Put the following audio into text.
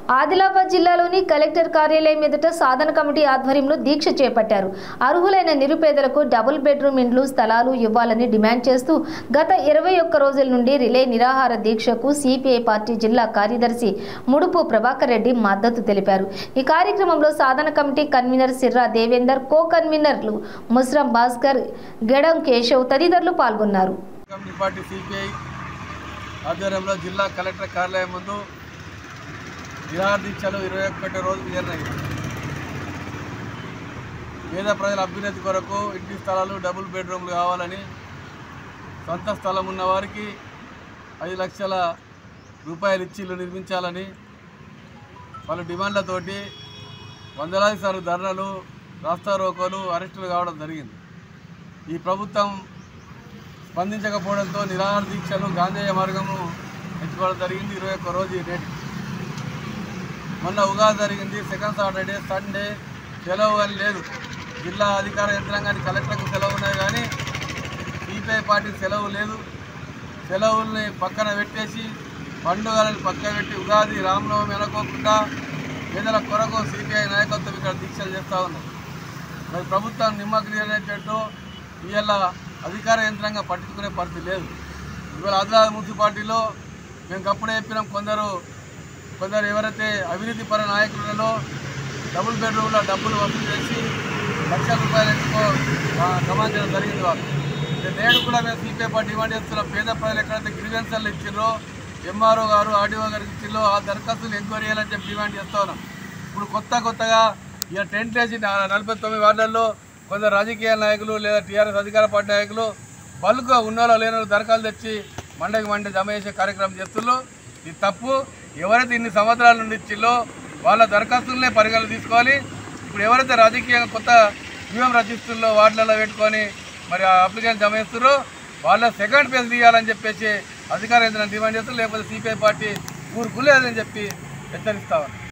ఆదిలాబాద్ జిల్లాలోని కలెక్టర్ కార్యాలయం ఎదుట సాధన కమిటీ ఆధ్వర్యంలో దీక్ష చేపట్టారు అర్హులైన నిరుపేదలకు డబుల్ బెడ్రూమ్ ఇండ్లు స్థలాలు ఇవ్వాలని డిమాండ్ చేస్తూ గత ఇరవై ఒక్క రోజుల నుండి రిలే నిరాహార దీక్షకు సిపిఐ పార్టీ జిల్లా కార్యదర్శి ముడుపు ప్రభాకర్ రెడ్డి మద్దతు తెలిపారు ఈ కార్యక్రమంలో సాధన committee convenor Sirra Devender co కన్వీనర్లు ముస్రం భాస్కర్ గెడం కేశవ్ తదితరులు పాల్గొన్నారు కమ్యూనిస్ట్ పార్టీ సిపిఐ ఆధ్వర్యంలో జిల్లా కలెక్టర్ కార్యాలయం ముందు నిరాహార దీక్షలు ఇరవై ఒకటి రోజు చేరినాయి పేద ప్రజల అభ్యున్నతి కొరకు ఇంటి స్థలాలు డబుల్ బెడ్రూమ్లు కావాలని సొంత స్థలం ఉన్న వారికి ఐదు లక్షల రూపాయలు ఇచ్చి ఇల్లు నిర్మించాలని వాళ్ళ డిమాండ్లతోటి వందలాది సార్లు ధర్నాలు రాస్తారోకోలు అరెస్టులు కావడం జరిగింది ఈ ప్రభుత్వం స్పందించకపోవడంతో నిరాహార దీక్షలు గాంధేయ మార్గము ఎంచుకోవడం జరిగింది ఇరవై ఒక్క రోజు ఈ డేట్ మొన్న ఉగాది జరిగింది సెకండ్ సాటర్డే సండే సెలవు అని లేదు జిల్లా అధికార యంత్రాంగానికి కలెక్టర్కు సెలవు ఉన్నాయి కానీ సిపిఐ పార్టీకి సెలవు లేదు సెలవుల్ని పక్కన పెట్టేసి పండుగలను పక్కన పెట్టి ఉగాది రామనవమి అనుకోకుండా పేదల కొరకు సిపిఐ నాయకత్వం ఇక్కడ దీక్షలు చేస్తూ ఉన్నారు మరి ప్రభుత్వం నిమ్మగ్నమైనట్టు ఇవాళ అధికార యంత్రాంగం పట్టించుకునే పరిస్థితి లేదు ఇవాళ ఆదిలాబాద్ మున్సిపాలిటీలో మేము అప్పుడే చెప్పినాం కొందరు కొందరు ఎవరైతే అవినీతి పర నాయకులలో డబుల్ బెడ్రూమ్లో డబ్బులు వసూలు చేసి లక్షల రూపాయలు ఎక్కువ గమనించడం జరిగింది వాళ్ళు నేడు కూడా మేము సిపిఐ పార్టీ డిమాండ్ చేస్తున్నాం పేద ప్రజలు ఎక్కడైతే గ్రీవెన్సర్లు ఇచ్చిండ్రో ఎంఆర్ఓ గారు ఆర్డీఓ గారికి ఇచ్చిండ్రో ఆ దరఖాస్తులు ఎంక్వైరీ చేయాలని చెప్పి డిమాండ్ చేస్తా ఉన్నాం ఇప్పుడు కొత్త కొత్తగా ఇక టెంట్ వేసి నా- నలభై తొమ్మిది వార్డుల్లో కొందరు రాజకీయ నాయకులు లేదా టీఆర్ఎస్ అధికార పార్టీ నాయకులు బల్క్గా ఉన్నోళ్ళు లేని వాళ్ళు దరఖాలు తెచ్చి మండకి మండే జమ చేసే కార్యక్రమం చేస్తున్నారు ఇది తప్పు ఎవరైతే ఇన్ని సంవత్సరాల నుండి ఇచ్చిల్లో వాళ్ళ దరఖాస్తులనే పరిగణలు తీసుకోవాలి ఇప్పుడు ఎవరైతే రాజకీయంగా కొత్త వ్యూహం రచిస్తుల్లో వార్డులలో పెట్టుకొని మరి ఆ అప్లికేషన్ జమ చేస్తున్నారో వాళ్ళ సెకండ్ పేజ్ తీయాలని చెప్పేసి అధికార యంత్రం డిమాండ్ చేస్తారు లేకపోతే సిపిఐ పార్టీ ఊరుకులేదని చెప్పి హెచ్చరిస్తా ఉన్నారు